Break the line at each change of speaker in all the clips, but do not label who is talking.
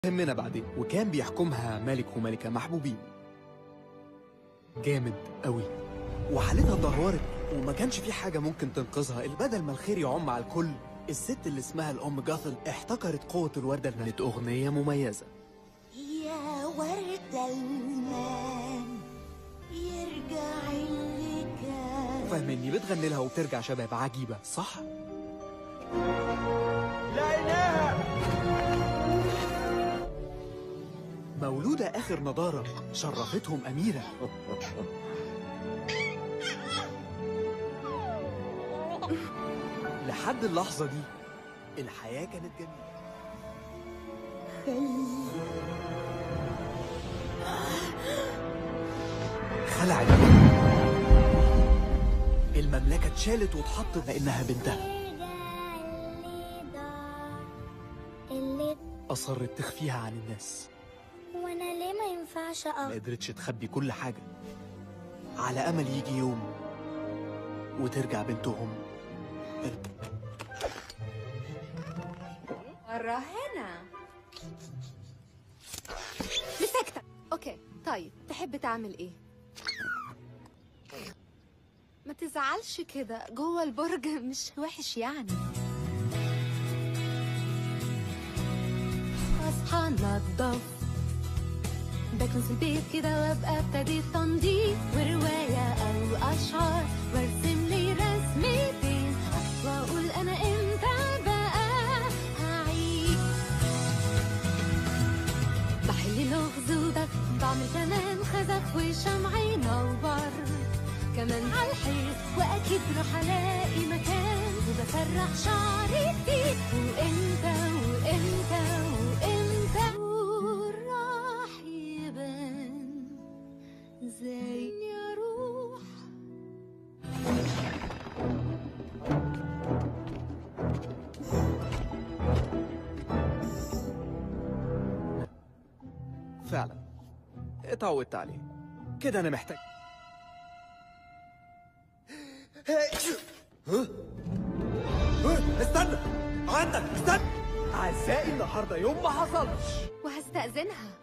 همنا بعدين وكان بيحكمها ملك وملكة محبوبين جامد قوي وحالتها اتدهورت وما كانش في حاجة ممكن تنقذها بدل ما الخير يعم على الكل الست اللي اسمها الأم جاثل احتكرت قوة الوردة كانت أغنية مميزة
يا ورد المان يرجع اللي كان
فاهمني بتغني لها وبترجع شباب عجيبة صح؟ مولودة آخر نضارة شرفتهم أميرة لحد اللحظة دي الحياة كانت جميلة خلعت المملكة اتشالت واتحطت لأنها بنتها
اللي
أصرت تخفيها عن الناس
وانا ليه ما ينفعش
ما
اقف
قدرتش تخبي كل حاجة على أمل يجي يوم وترجع بنتهم
مرة هنا مسكتك اوكي طيب تحب تعمل ايه ما تزعلش كده جوه البرج مش وحش يعني اصحى نضف بكنس البيت كده وابقى ابتديت تنظيف ورواية او اشعار وارسم لي رسمتين واقول انا امتى بقى هعيش بحل لغز ودف بعمل كمان خزف وشمع ينور كمان على الحيط واكيد راح الاقي مكان وبسرح شعري فيه وامتى وامتى وامتى وراح يبان زي اروح
فعلا اتعودت عليه كده أنا محتاج ها؟ ها؟ استنى عندك استنى أعزائي النهاردة يوم ما حصلش
وهستأذنها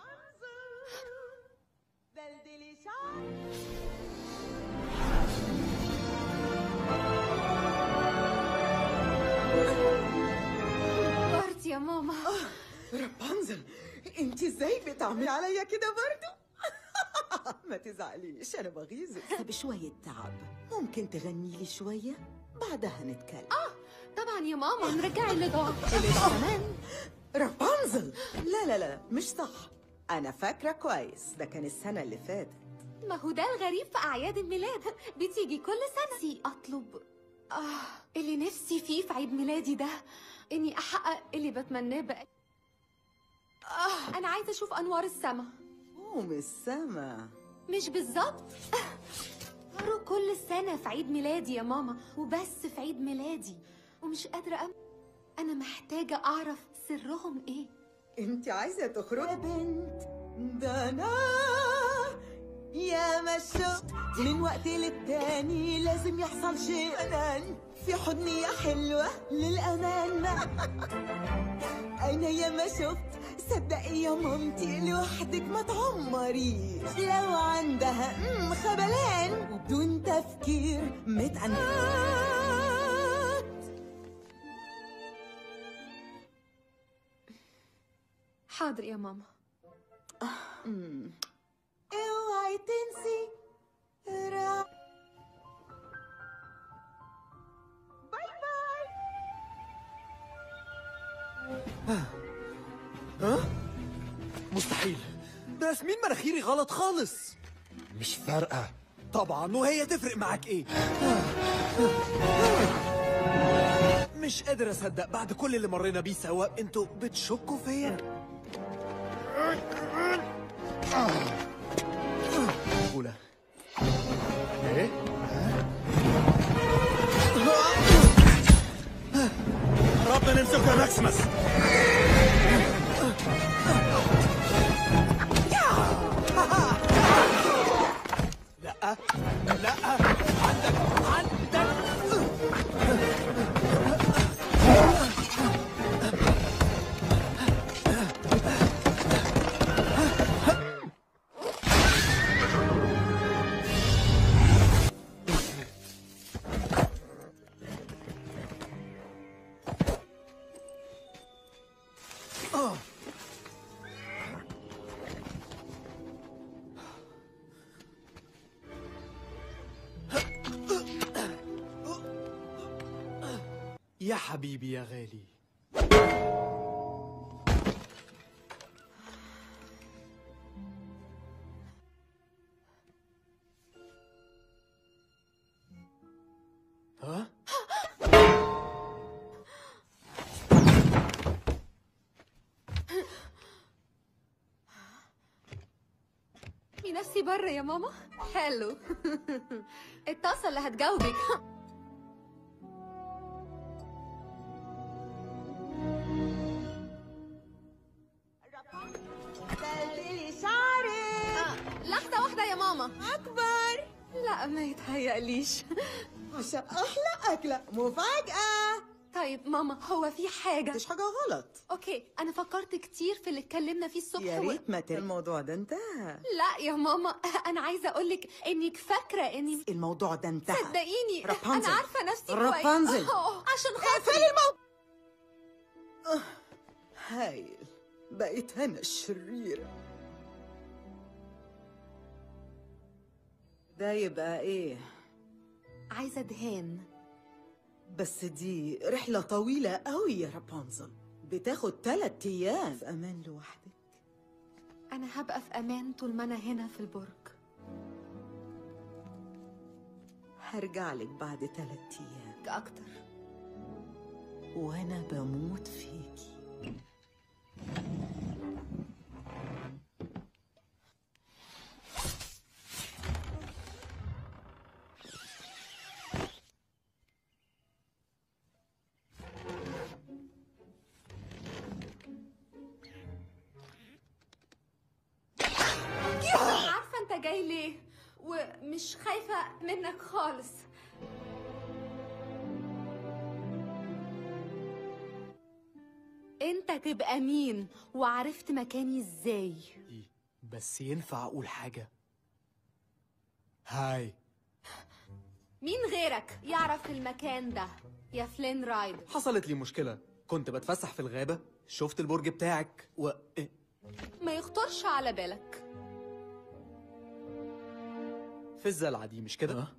بارت يا ماما
رابنزل انت ازاي بتعملي عليا كده برضو ما تزعليش انا بغيظك بشوية تعب ممكن تغني لي شوية بعدها نتكلم
طبعا يا ماما نرجعي اللي ضاع
اللي ده كمان رابنزل لا لا لا مش صح انا فاكرة كويس ده كان السنة اللي فاتت
ما هو ده الغريب في أعياد الميلاد بتيجي كل سنة نفسي أطلب آه اللي نفسي فيه في عيد ميلادي ده إني أحقق اللي بتمناه بقى آه أنا عايزة أشوف أنوار السما
قوم السما
مش بالظبط هروح كل سنة في عيد ميلادي يا ماما وبس في عيد ميلادي ومش قادرة أم... أنا محتاجة أعرف سرهم إيه
انت عايزة تخرج يا بنت ده انا يا مشو من وقت للتاني لازم يحصل شيء فنان في حضني يا حلوة للأمان أنا يا ما شفت صدقي يا مامتي لوحدك ما تعمريش لو عندها أم خبلان وبدون تفكير متعنات
حاضر يا ماما
أمم. اوعي تنسي را باي باي
ها؟ مستحيل ده ياسمين مناخيري غلط خالص
مش فارقة
طبعا وهي تفرق معاك ايه مش قادر اصدق بعد كل اللي مرينا بيه سوا انتوا بتشكوا فيا أولى
ايه؟
ربنا نمسك يا ماكسيمس لا لا عندك عندك يا حبيبي يا غالي ها؟
في نفسي بره يا ماما حلو الطاسه اللي هتجاوبك
دلدلي شعرك
آه، لحظه واحده يا ماما
أكبر
لا ما يتهيأليش
عشان أحلى أكلة مفاجأة
طيب ماما هو في حاجه
مفيش حاجة غلط
اوكي انا فكرت كتير في اللي اتكلمنا فيه الصبح
يا
و-
ريت ما تل- الموضوع ده انتهى
لا يا ماما انا عايزه اقولك انك فاكره اني
الموضوع ده انتهى
صدقيني
رابنزل.
انا عارفه نفسي كويس
رابنزل.
أوه، عشان خاطري
اقفلي الموضوع هايل بقيت أنا الشريرة ده يبقى إيه؟
عايزه دهان
بس دي رحلة طويلة قوي يا رابنزل بتاخد تلات أيام في أمان لوحدك
انا هبقى في امان طول ما انا هنا في البرج
هرجع لك بعد تلات أيام
اكتر
وأنا بموت فيكي
عارفه انت جاي ليه ومش خايفه منك خالص انت تبقى مين وعرفت مكاني ازاي
بس ينفع اقول حاجة هاي
مين غيرك يعرف المكان ده يا فلين رايدر
حصلت لي مشكلة كنت بتفسح في الغابة شفت البرج بتاعك و إيه؟
ما يخطرش على بالك
في الزلعة دي مش كده؟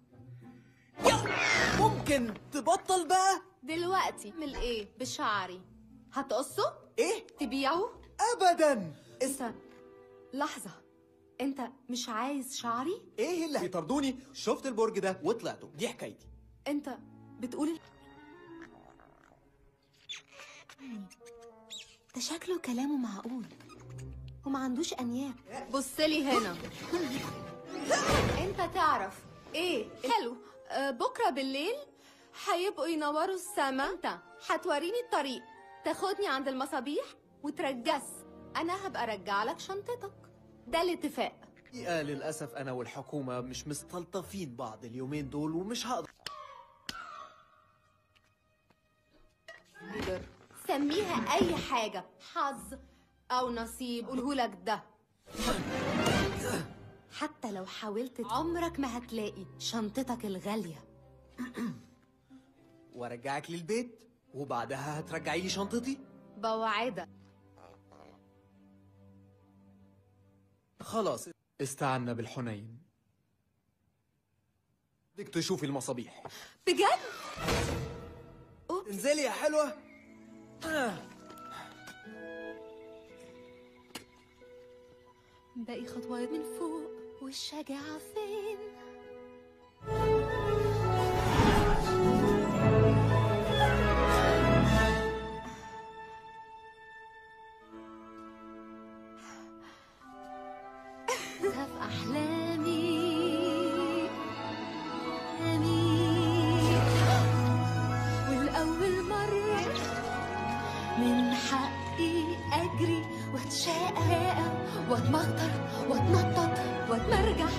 ممكن تبطل بقى؟
دلوقتي من ايه بشعري هتقصه
ايه؟
تبيعه
ابدا
انت لحظه انت مش عايز شعري
ايه اللي هيطردوني؟ شفت البرج ده وطلعته دي حكايتي
انت بتقول ال- ده شكله كلامه معقول وما عندوش انياب بصلي هنا انت تعرف ايه حلو آه، بكره بالليل هيبقوا ينوروا السما انت هتوريني الطريق تاخدني عند المصابيح وترجس انا هبقى ارجع لك شنطتك ده الاتفاق
الحقيقة للأسف أنا والحكومة مش مستلطفين بعض اليومين دول ومش هقدر
سميها اي حاجة حظ او نصيب قولهولك ده حتى لو حاولت عمرك ما هتلاقي شنطتك الغالية
وأرجعك للبيت وبعدها هترجعي لي شنطتي
بوعدك
خلاص استعنا بالحنين بدك تشوفي المصابيح
بجد
انزلي يا حلوة
باقي خطوات من فوق والشجاعة فين في أحلامي أحلامي والأول مرة من حقي أجري وأتشاقى وأتمخطر وأتنطط وأتمرجح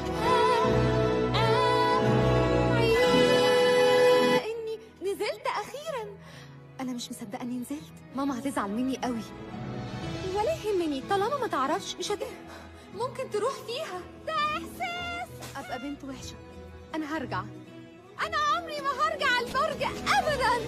إني نزلت أخيرا أنا مش مصدقة إني نزلت ماما هتزعل مني قوي ولا يهمني طالما ما تعرفش مش هت... ممكن تروح فيها ده إحساس أبقى بنت وحشة أنا هرجع أنا عمري ما هرجع البرج أبدا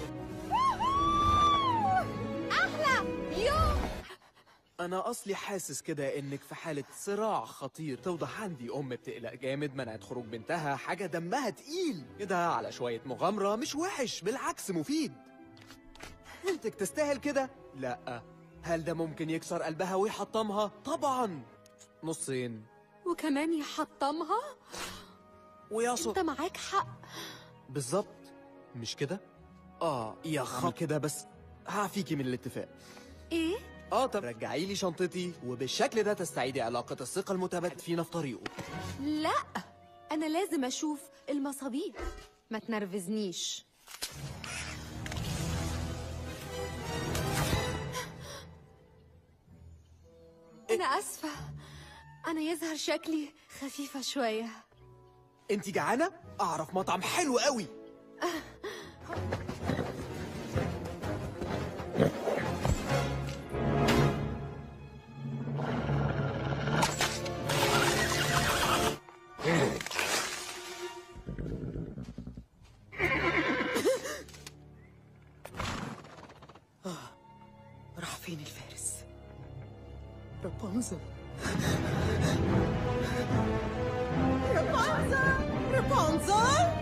أحلى يوم
أنا أصلي حاسس كده إنك في حالة صراع خطير توضح عندي أم بتقلق جامد منعت خروج بنتها حاجة دمها تقيل كده على شوية مغامرة مش وحش بالعكس مفيد بنتك تستاهل كده لا هل ده ممكن يكسر قلبها ويحطمها طبعا نصين
وكمان يحطمها
ويصل
انت معاك حق
بالظبط مش كده اه يا خط كده بس هعفيكي من الاتفاق
ايه
اه طب رجعي لي شنطتي وبالشكل ده تستعيدي علاقة الثقة المتبادل فينا في طريقه
لا انا لازم اشوف المصابيح ما تنرفزنيش انا اسفه انا يظهر شكلي خفيفه شويه
انت جعانة؟ اعرف مطعم حلو قوي
راح فين الفارس رابنزل رابنزل رابنزل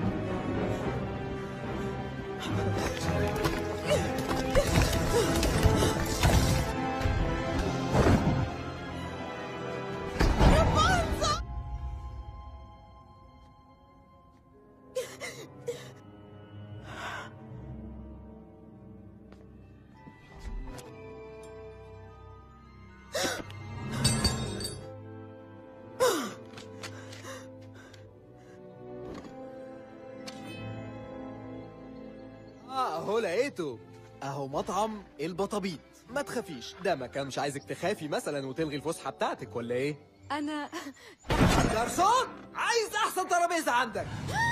اه اهو لقيته اهو مطعم البطابيط ما تخافيش ده ما كانش عايزك تخافي مثلا وتلغي الفسحة بتاعتك ولا ايه
انا
جرسون عايز احسن ترابيزة عندك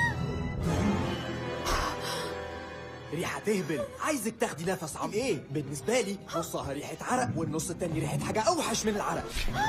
ريحة تهبل عايزك تاخدي نفس عميق ايه بالنسبة لي نصها ريحة عرق والنص التاني ريحة حاجة اوحش من العرق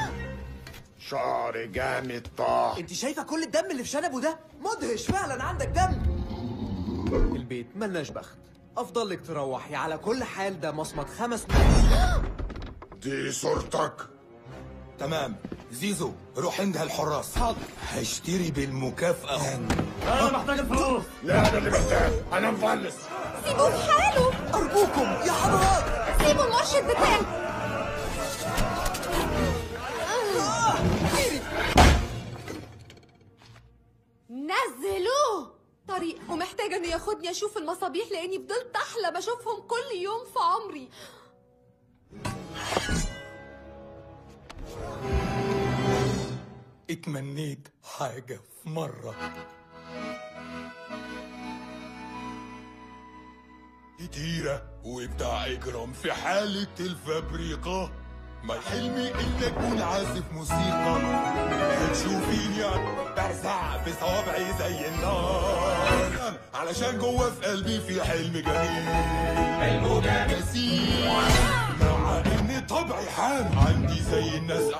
شعر جامد طاح
انت شايفة كل الدم اللي في شنبه ده مدهش فعلا عندك دم البيت ملناش بخت افضل لك تروحي على كل حال ده مصمت خمس
دي صورتك
تمام زيزو روح عندها الحراس
حاضر
هشتري بالمكافأة
لا انا اللي محتاج انا مفلس
سيبوه في حاله
ارجوكم يا حضرات
سيبوا المرشد بتاعي نزلوه طريق ومحتاجة انه ياخدني اشوف المصابيح لاني فضلت احلم اشوفهم كل يوم في عمري
اتمنيت حاجة في مرة كتيرة وبتاع إجرام في حالة الفابريقة ما حلمي إلا أكون عازف موسيقى هتشوفيني برزع بصوابعي زي النار علشان جوه في قلبي في حلم جميل حلم جميل مع إن طبعي حام عندي زي الناس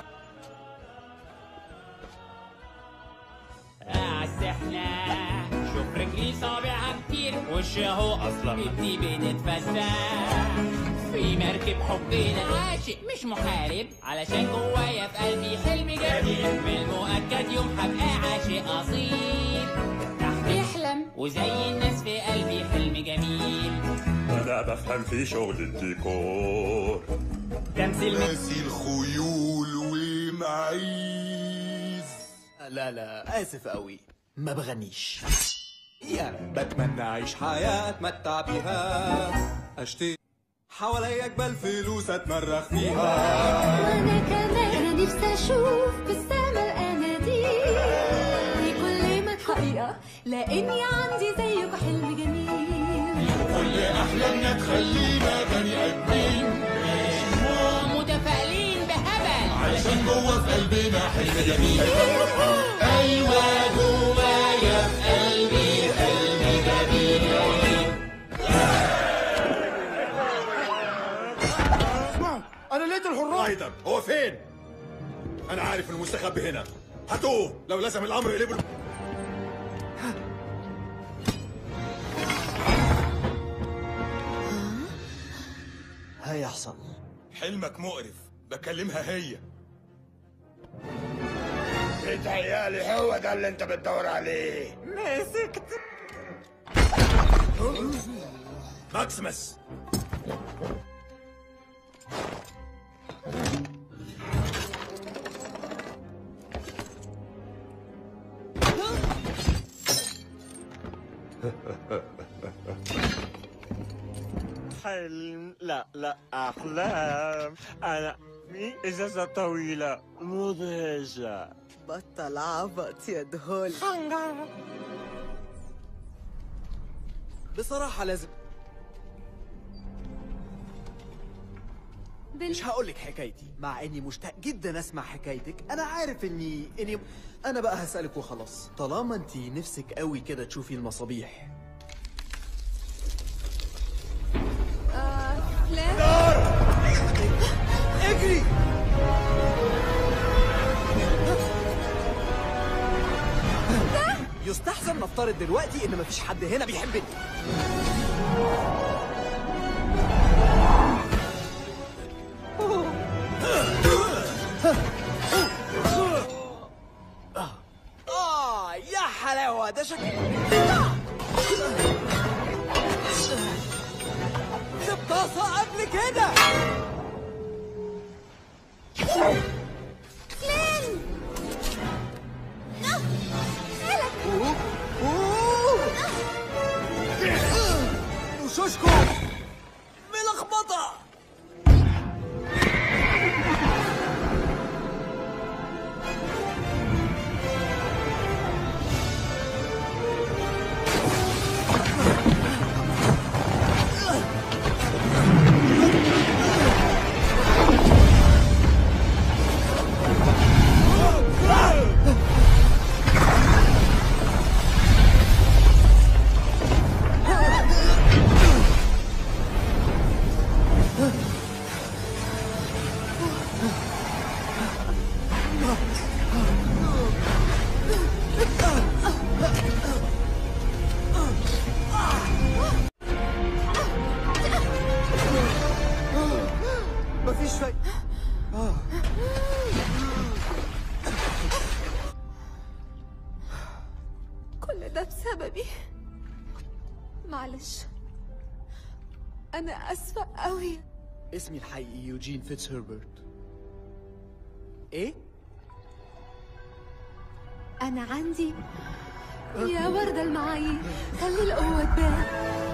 عالسحلة شوف رجلي صابعها كتير وش اهو اصلا ابني بنتفسح في مركب حبنا عاشق مش محارب علشان جوايا في قلبي حلم جميل بالمؤكد يوم هبقى عاشق اصيل تحت يحلم وزي الناس في قلبي حلم جميل
أنا بفهم في شغل الديكور
تمثيل من
ناسي الخيول ومعيز
لا لا اسف قوي ما بغنيش يعني بتمنى اعيش حياة اتمتع بيها اشتري حواليا جبال فلوس اتمرخ فيها
وانا كمان نفسي اشوف بالسما الاناديل في كل مكان
حقيقة لاني عندي زيك حلم جميل
كل احلامنا تخلينا بني ادمين
متفائلين بهبل
علشان جوه في قلبنا حلم جميل ايوه جوايا في قلبي حلم جميل
انا لقيت الحراس
رايدر هو فين؟ أنا عارف إنه مستخبي هنا هاتوه لو لزم الأمر يقلبوا
هيحصل
حلمك مقرف بكلمها هي
بيتهيألي هو ده اللي انت بتدور عليه
ماكسيمس
حلم لا لا أحلام أنا في إزازة طويلة مدهشة
بطل عبط يا دهول
بصراحة لازم
بال...
مش هقولك حكايتي مع اني مشتاق جدا اسمع حكايتك انا عارف اني اني انا بقى هسألك وخلاص طالما انتي نفسك قوي كده تشوفي المصابيح
آه... فلان
اجري يستحسن نفترض دلوقتي ان مفيش حد هنا بيحبني آه يا حلاوة ده شكل ده بطاسة قبل كده أوه، أوه. وشوشكم ملخبطة مفيش فايدة
كل ده بسببي معلش أنا أسفة قوي
اسمي الحقيقي يوجين فيتس هربرت ايه؟
أنا عندي يا وردة المعايير خلي القوة تبان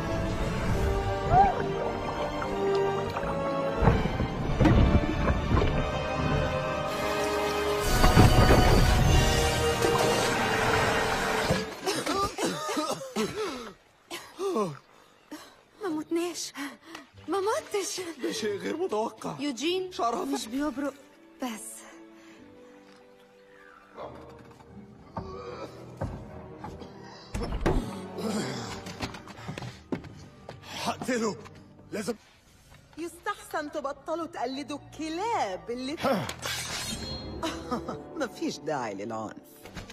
ما متناش ما متش
ده شيء غير متوقع
يوجين
شرف.
مش بيبرق بس
هقتله لازم
يستحسن تبطلوا تقلدوا الكلاب اللي مفيش داعي للعنف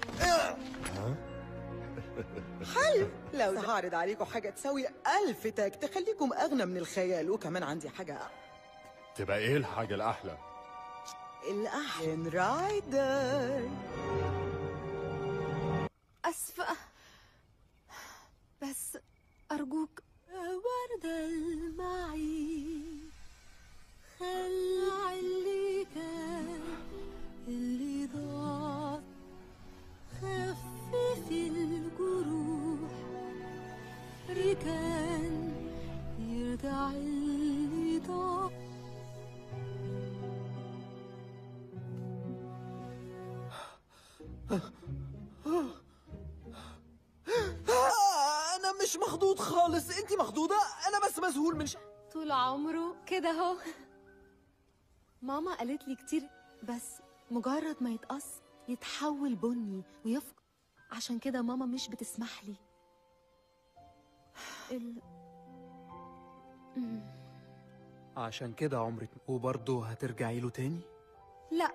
حلو لو هعرض عليكم حاجة تساوي ألف تاج تخليكم أغنى من الخيال وكمان عندي حاجة
تبقى ايه الحاجة الأحلى؟
الأحلى رايدر
أسفة بس أرجوك وردة المعي خلع اللي كان اللي ضاع خفف الجروح ركان يرجع اللي ضاع
آه، انا مش مخضوض خالص انتي مخضوضة انا بس مذهول من ش...
طول عمره كده اهو ماما قالت لي كتير بس مجرد ما يتقص يتحول بني ويفقد عشان كده ماما مش بتسمح لي ال...
عشان كده عمرك وبرضه هترجعي له تاني
لا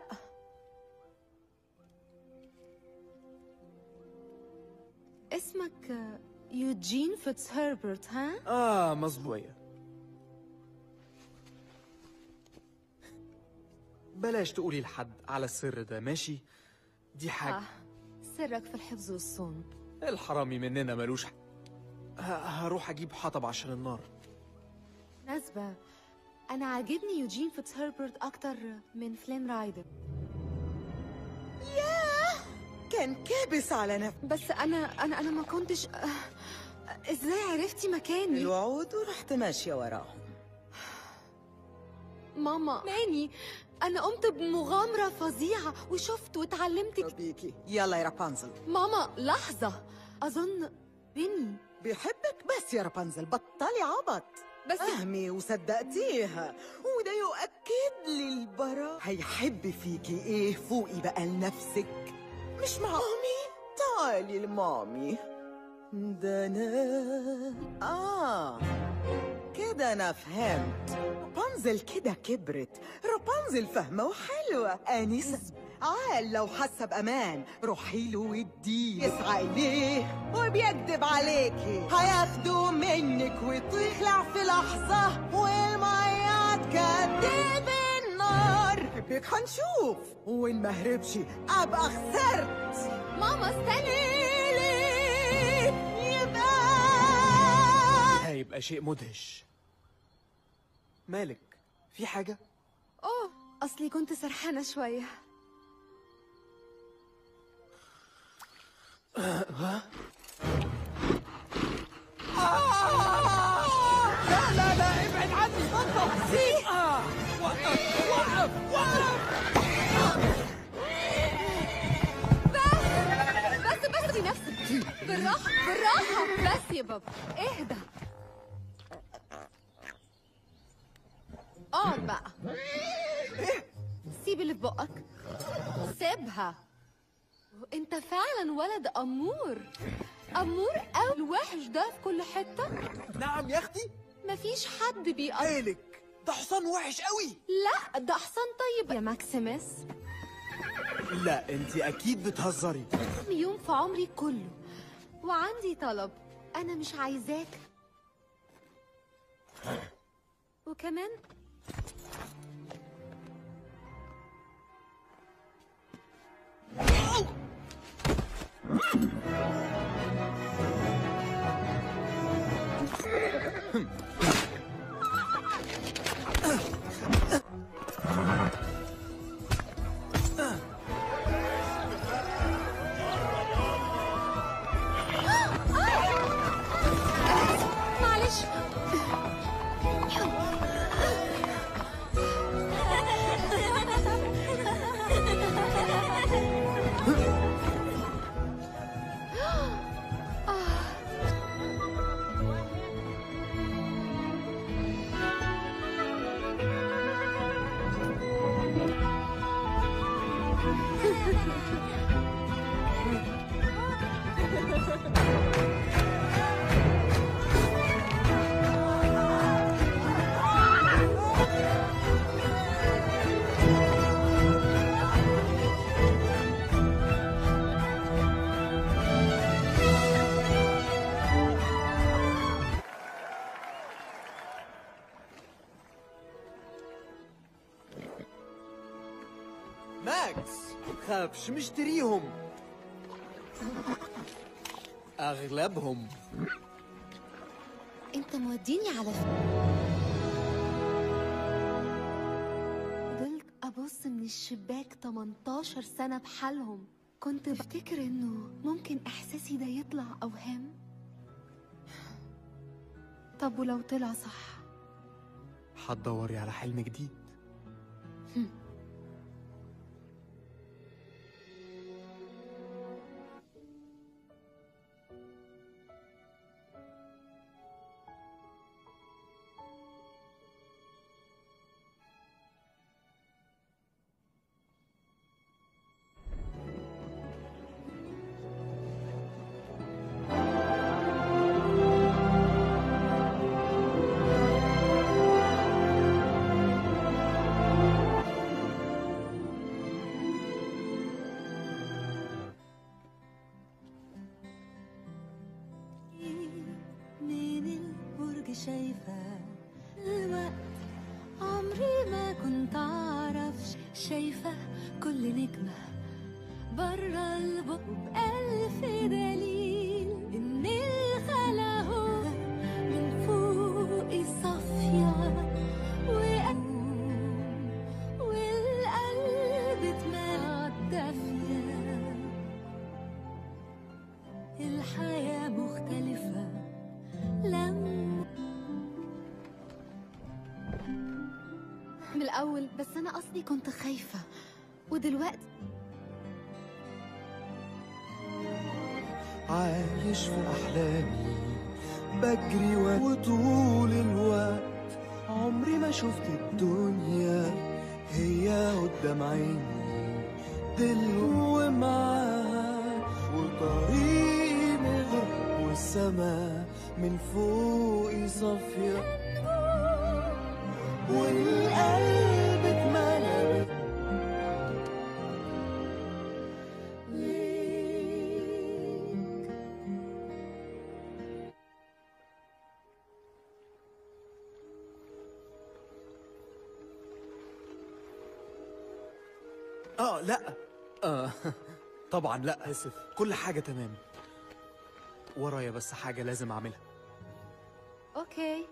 اسمك يوجين فيتس هربرت ها؟
اه مظبوط بلاش تقولي لحد على السر ده ماشي دي حاجة
آه. سرك في الحفظ والصون
الحرامي مننا ملوش ح... ه- هروح اجيب حطب عشان النار
ناسبة انا عاجبني يوجين فيتسهربرت اكتر من فليم رايدر
ياه كان كابس على نفسه
بس انا انا انا ما كنتش آه، ازاي عرفتي مكاني
الوعود ورحت ماشية وراهم
ماما ماني انا قمت بمغامره فظيعه وشفت واتعلمت كت-
بيكي يلا يا رابنزل
ماما لحظه اظن بني
بيحبك بس يا رابنزل بطلي عبط
بس
فهمي وصدقتيها وده يؤكد لي البراء هيحب فيكي ايه فوقي بقى لنفسك مش مع مامي تعالي لمامي ده انا اه كده انا فهمت رابنزل كده كبرت رابنزل فاهمة وحلوة أنيسة عال لو حاسة بأمان روحي له واديه يسعى إليه وبيكذب عليكي هياخده منك وتخلع في لحظة والمية تكدب النار بيك هنشوف وإن ما هربش أبقى خسرت
ماما استني
يبقى
هيبقى شيء مدهش مالك في حاجة؟
اوه اصلي كنت سرحانه شويه
لا لا لا ابعد عني بطل سي آه. وقف وقف وقف
بس بس بنفسك بالراحه بالراحه بس يا بابا اهدى اقعد بقى سيب اللي في بقك سيبها انت فعلا ولد امور امور قوي الوحش ده في كل حته
نعم يا اختي
مفيش حد بيقرب
عيلك ده حصان وحش قوي
لا ده حصان طيب يا ماكسيمس
لا انت اكيد بتهزري
يوم في عمري كله وعندي طلب انا مش عايزاك وكمان معلش
ماكس خافش مشتريهم اغلبهم
انت موديني على ف... فضلت ابص من الشباك 18 سنة بحالهم كنت بفتكر انه ممكن احساسي ده يطلع اوهام طب ولو طلع صح
هتدوري على حلم جديد
من البرج شايفة الوقت عمري ما كنت أعرف شايفة كل نجمة برا البق بألف دليل إن الخلا هو من فوق صافية وقلبي
الأول بس أنا أصلي كنت خايفة ودلوقتي
عايش في أحلامي بجري و- وطول الوقت عمري ما شفت الدنيا هي قدام عيني دلو ومعاها وطريقي مغرق والسما من فوقي صافية والقلب اتملى ليك اه لا آه طبعا لا اسف كل حاجة تمام ورايا بس حاجة لازم اعملها
أوكي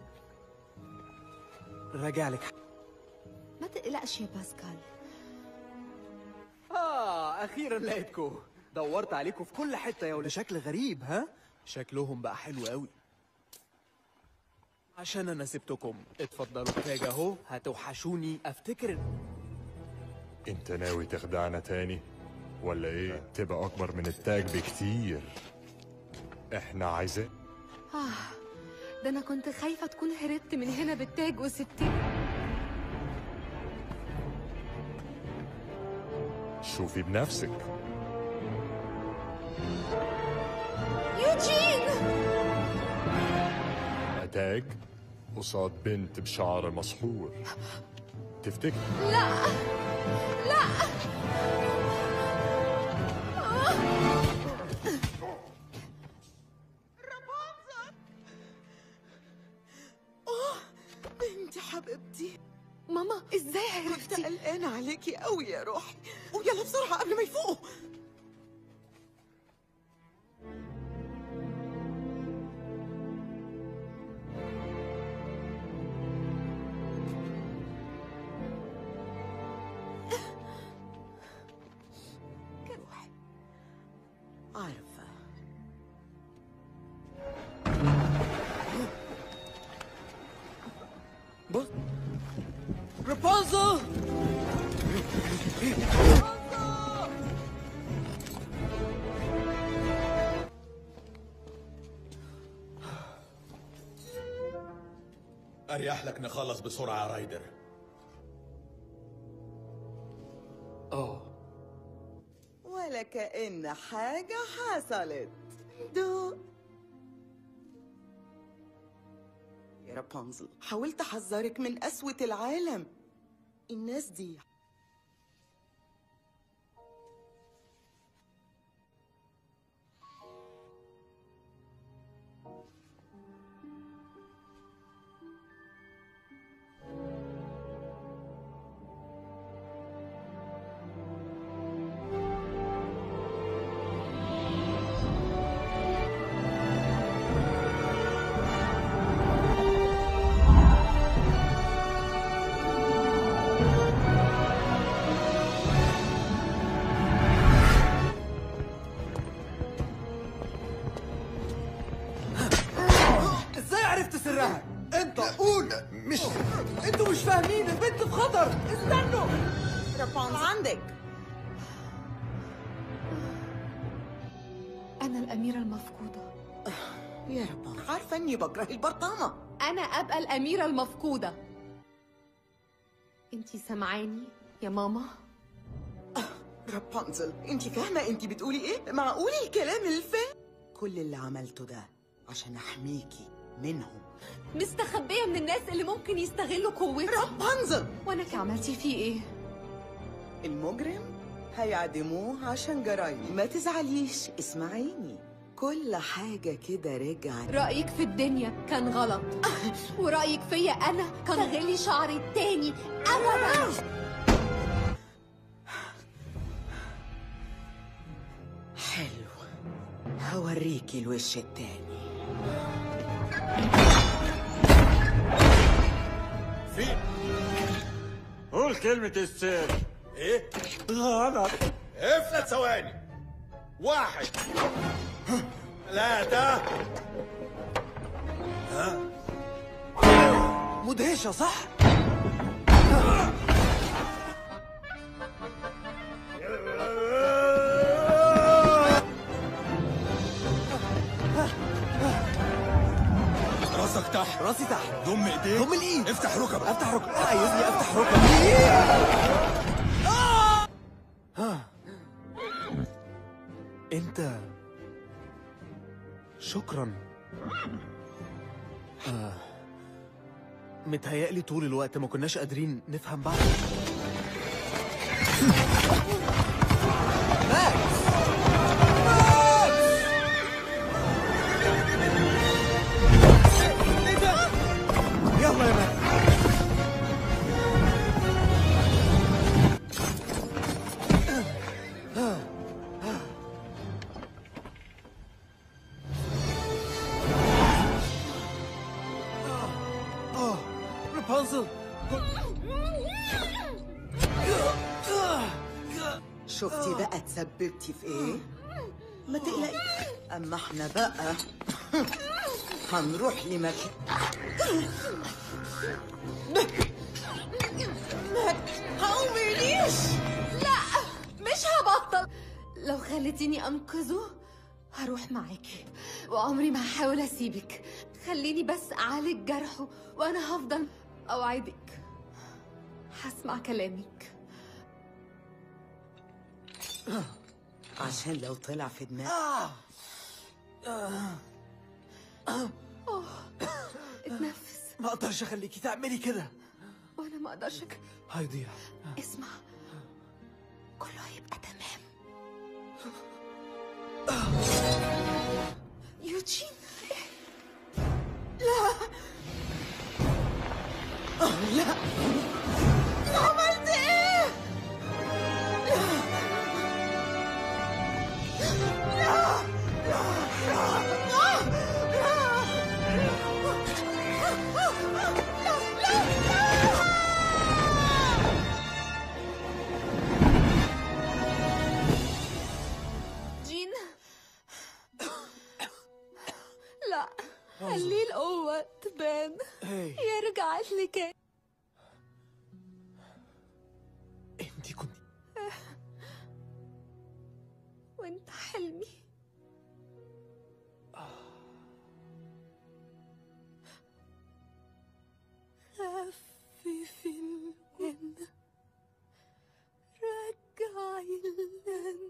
راجع لك
ما تقلقش يا باسكال
اه اخيرا لقيتكو دورت عليكم في كل حتة يا ولد شكل غريب ها شكلهم بقى حلو قوي عشان انا سبتكم اتفضلوا تاج اهو هتوحشوني افتكر
انت ناوي تخدعنا تاني ولا ايه تبقى اكبر من التاج بكتير احنا عايزين
آه ده أنا كنت خايفة تكون هربت من هنا بالتاج وسبتني
شوفي بنفسك
يوجين
تاج قصاد بنت بشعر مسحور تفتكر
لا لا
اه بنتي حبيبتي
ماما ازاي
كنت
عرفتي
قلقانة عليكي قوي يا روحي ويلا بسرعة قبل ما يفوقوا روحي عارفة
بص رابنزل
اريح لك نخلص بسرعه يا رايدر
اه
ولا كأن حاجة حصلت دو يا رابنزل حاولت أحذرك من قسوة العالم الناس دي
ازاي عرفت سرها انت قول مش انتوا مش فاهمين البنت في خطر استنوا
رابنزل عندك
أنا الأميرة المفقودة
يا رابنزل عارفة إني بكره البرطانة
أنا أبقى الأميرة المفقودة انتي سامعاني يا ماما
رابنزل انت فاهمة انت بتقولي ايه؟ معقول الكلام الفا كل اللي عملته ده عشان احميكي منهم
مستخبية من الناس اللي ممكن يستغلوا قوتي
رابنزل
وانا عملتي فيه ايه
المجرم هيعدموه عشان جرايم ما تزعليش اسمعيني كل حاجة كده رجعت
رأيك في الدنيا كان غلط ورأيك فيا أنا كان غلي شعري التاني أبدا
حلو هوريكي الوش التاني
في
قول كلمة السر
ايه
غلط
افلت ثواني واحد ثلاثة
مدهشة صح؟
راسك تحت
راسي تحت
ضم ايديك
ضم الايد
افتح ركبك
افتح ركبي عايزني افتح ركبي ها انت شكرا آه. متهيألي طول الوقت ما كناش قادرين نفهم بعض ماكس ايه ده؟ يلا يا ماكس اه رابنزل
شفتي بقى تسببتي في ايه ما تقلقيش اما احنا بقى هنروح لمكان ما تقومينيش
لا مش هبطل لو خليتيني انقذه هروح معاكي وعمري ما هحاول اسيبك خليني بس اعالج جرحه وانا هفضل اوعدك هسمع كلامك
عشان لو طلع في دماغك
اتنفس
ما اقدرش اخليكي تعملي كده
وانا ما اقدرش أك-
هيضيع
اسمع كله هيبقى تمام يوجين
عملت ايه
جين لا خليه القوة تبان
هي
يرجع اللي كان
انت كنت
وانت حلمي خفف الهم رجعي الهم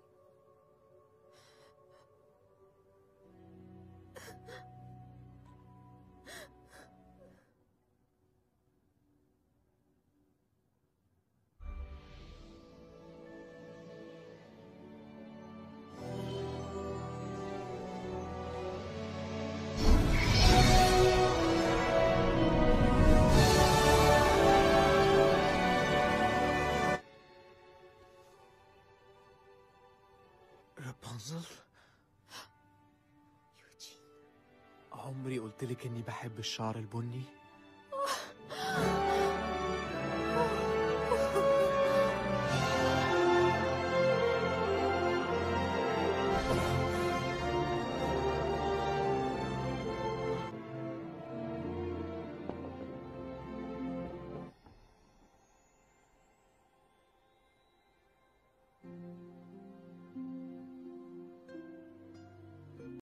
رابنزل عمري قلت لك اني بحب الشعر البني